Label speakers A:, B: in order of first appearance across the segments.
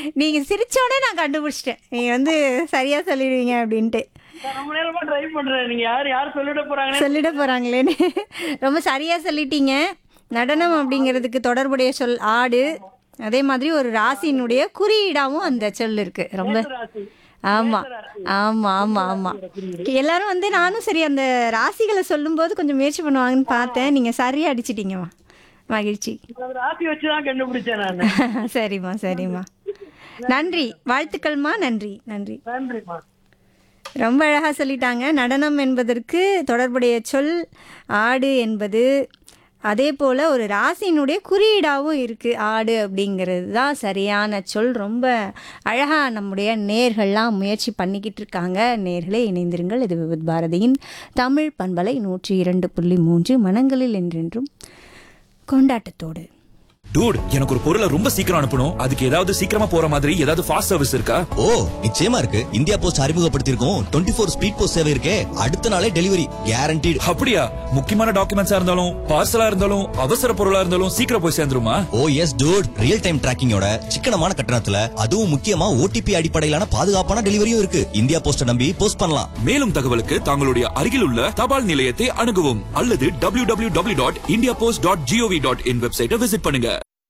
A: நீங்க சிரிச்சோடனே நான் கண்டுபிடிச்சிட்டேன் நீங்க வந்து சரியா சொல்லிடுவீங்க அப்படின்ட்டு
B: நான் ரொம்ப நேரமா ட்ரை பண்றேன் நீங்க யார் யார் சொல்லிட போறாங்கன்னு
A: சொல்லிட போறாங்களேன்னு ரொம்ப சரியா சொல்லிட்டீங்க நடனம் அப்படிங்கிறதுக்கு தொடர்புடைய சொல் ஆடு அதே மாதிரி ஒரு ராசியினுடைய குறியீடாவும் அந்த சொல் இருக்கு ரொம்ப
B: ராசி
A: ஆமா ஆமா ஆமா ஆமா எல்லாரும் வந்து நானும் சரி அந்த ராசிகளை சொல்லும்போது கொஞ்சம் முயற்சி பண்ணுவாங்கன்னு பார்த்தேன் நீங்க சரியா அடிச்சிட்டீங்கம்மா மகிழ்ச்சி
B: அது ராசி வச்சுதான் கண்டுபிடிச்சேன் நான்
A: சரிம்மா சரிம்மா நன்றி வாழ்த்துக்கள்மா நன்றி நன்றி
B: நன்றிம்மா
A: ரொம்ப அழகாக சொல்லிட்டாங்க நடனம் என்பதற்கு தொடர்புடைய சொல் ஆடு என்பது அதே போல் ஒரு ராசியினுடைய குறியீடாகவும் இருக்குது ஆடு அப்படிங்கிறது தான் சரியான சொல் ரொம்ப அழகாக நம்முடைய நேர்கள்லாம் முயற்சி பண்ணிக்கிட்டு இருக்காங்க நேர்களே இணைந்திருங்கள் இது விவித் பாரதியின் தமிழ் பண்பலை நூற்றி இரண்டு புள்ளி மூன்று மனங்களில் என்றென்றும் கொண்டாட்டத்தோடு
C: டூட் எனக்கு ஒரு பொருளை ரொம்ப சீக்கிரம் அனுப்பணும் அதுக்கு ஏதாவது சீக்கிரமா போற மாதிரி ஏதாவது ஃபாஸ்ட் சர்வீஸ் இருக்கா
D: ஓ நிச்சயமா இருக்கு இந்தியா போஸ்ட் அறிமுகப்படுத்தியிருக்கோம் டுவெண்ட்டி ஃபோர் ஸ்பீட் போஸ்ட் சேவை இருக்கே அடுத்த நாளே டெலிவரி கேரண்டீடு
C: அப்படியா முக்கியமான டாக்குமெண்ட்ஸா இருந்தாலும் பார்சலா இருந்தாலும் அவசர பொருளா இருந்தாலும் சீக்கிரம் போய் சேர்ந்துருமா
D: oh yes dude real time டிராக்கிங்கோட சிக்கனமான கட்டணத்துல அதுவும் முக்கியமா ஓடிபி அடிப்படையிலான பாதுகாப்பான டெலிவரியும் இருக்கு இந்தியா போஸ்ட நம்பி போஸ்ட் பண்ணலாம்
C: மேலும் தகவலுக்கு தங்களுடைய அருகில் உள்ள தபால் நிலையத்தை அணுகவும் அல்லது W W W dot India post dot G O V dot in வெப்சைட்டை விசிட் பண்ணுங்க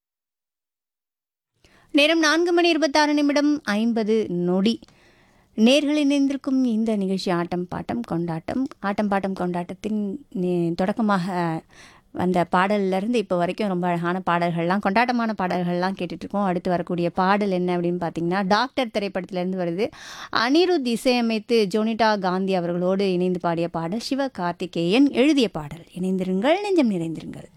A: நேரம் நான்கு மணி இருபத்தாறு நிமிடம் ஐம்பது நொடி நேர்கள் இணைந்திருக்கும் இந்த நிகழ்ச்சி ஆட்டம் பாட்டம் கொண்டாட்டம் ஆட்டம் பாட்டம் கொண்டாட்டத்தின் நே- தொடக்கமாக வந்த பாடல்லேருந்து இப்போ வரைக்கும் ரொம்ப அழகான பாடல்கள்லாம் கொண்டாட்டமான பாடல்கள்லாம் கேட்டுட்ருக்கோம் அடுத்து வரக்கூடிய பாடல் என்ன அப்படின்னு பார்த்தீங்கன்னா டாக்டர் திரைப்படத்திலேருந்து வருது அனிருத் இசையமைத்து ஜோனிடா காந்தி அவர்களோடு இணைந்து பாடிய பாடல் சிவ கார்த்திகேயன் எழுதிய பாடல் இணைந்திருங்கள் நெஞ்சம் நிறைந்திருங்கள்